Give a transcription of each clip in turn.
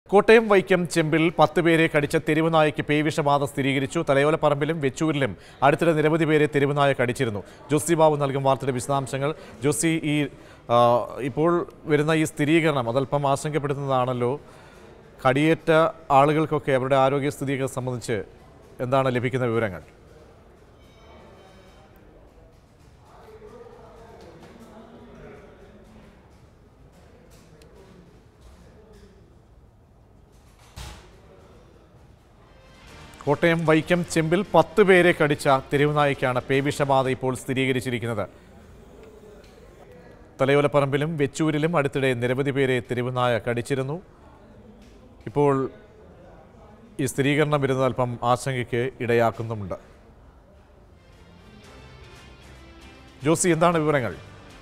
കോട്ടയം വൈക്കം ചെമ്പിൽ പത്ത് പേരെ കടിച്ച തെരുവ് നായയ്ക്ക് പേവിഷബാധ സ്ഥിരീകരിച്ചു തലയോലപ്പറമ്പിലും വെച്ചൂരിലും അടുത്തിടെ നിരവധി പേരെ തെരുവ് നായ കടിച്ചിരുന്നു ജോസി ബാബു നൽകും വാർത്തയുടെ വിശദാംശങ്ങൾ ജോസി ഈ ആ, ഇപ്പോൾ വരുന്ന ഈ സ്ഥിരീകരണം അതല്പം ആശങ്കപ്പെടുത്തുന്നതാണല്ലോ കടിയേറ്റ ആളുകൾക്കൊക്കെ അവരുടെ ആരോഗ്യസ്ഥിതിയൊക്കെ സംബന്ധിച്ച് എന്താണ് ലഭിക്കുന്ന വിവരങ്ങൾ കോട്ടയം വൈക്കം ചെമ്പിൽ പത്ത് പേരെ കടിച്ച തെരുവുനായ്ക്കാണ് പേവിഷബാധ ഇപ്പോൾ സ്ഥിരീകരിച്ചിരിക്കുന്നത് തലയോലപ്പറമ്പിലും വെച്ചൂരിലും അടുത്തിടെ നിരവധി പേരെ തെരുവുനായ കടിച്ചിരുന്നു ഇപ്പോൾ ഈ സ്ഥിരീകരണം വരുന്നത് അല്പം ആശങ്കയ്ക്ക് ഇടയാക്കുന്നുമുണ്ട് ജോസി എന്താണ് വിവരങ്ങൾ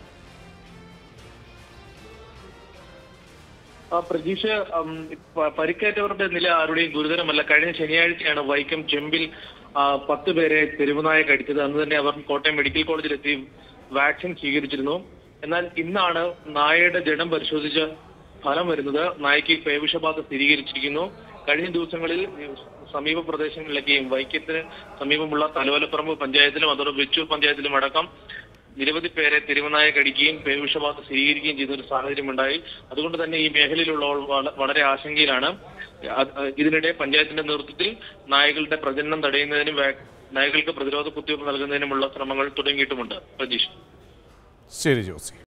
ആ, പ്രജീഷ് ഉം, പ- പരിക്കേറ്റവരുടെ നില ആരുടെയും ഗുരുതരമല്ല കഴിഞ്ഞ ശനിയാഴ്ചയാണ് വൈക്കം ചെമ്പിൽ ആ, പത്ത് പേരെ തെരുവുനായ കടിച്ചത് അന്ന് തന്നെ അവർ കോട്ടയം മെഡിക്കൽ കോളേജിലെത്തി വാക്സിൻ സ്വീകരിച്ചിരുന്നു എന്നാൽ ഇന്നാണ് നായയുടെ ജഡം പരിശോധിച്ച ഫലം വരുന്നത് നായയ്ക്ക് പേവിഷബാധ സ്ഥിരീകരിച്ചിരിക്കുന്നു കഴിഞ്ഞ ദിവസങ്ങളിൽ സമീപ പ്രദേശങ്ങളിലേക്കും വൈക്കത്തിന് സമീപമുള്ള തലവലപ്പറമ്പ് പഞ്ചായത്തിലും അതോടെ വെച്ചൂർ പഞ്ചായത്തിലും അടക്കം നിരവധി പേരെ തിരുവനായ കടിക്കുകയും പേവിഷബാധ സ്ഥിരീകരിക്കുകയും ചെയ്ത ഒരു സാഹചര്യമുണ്ടായി അതുകൊണ്ട് തന്നെ ഈ മേഖലയിലുള്ളവർ വള- വളരെ ആശങ്കയിലാണ് അത് ഇതിനിടെ പഞ്ചായത്തിന്റെ നേതൃത്വത്തിൽ നായകളുടെ പ്രജനനം തടയുന്നതിനും വാക്- നായകൾക്ക് പ്രതിരോധ കുത്തിവയ്പ് നൽകുന്നതിനുമുള്ള ശ്രമങ്ങൾ തുടങ്ങിയിട്ടുമുണ്ട് പ്രജീഷ് ശരി ജോസി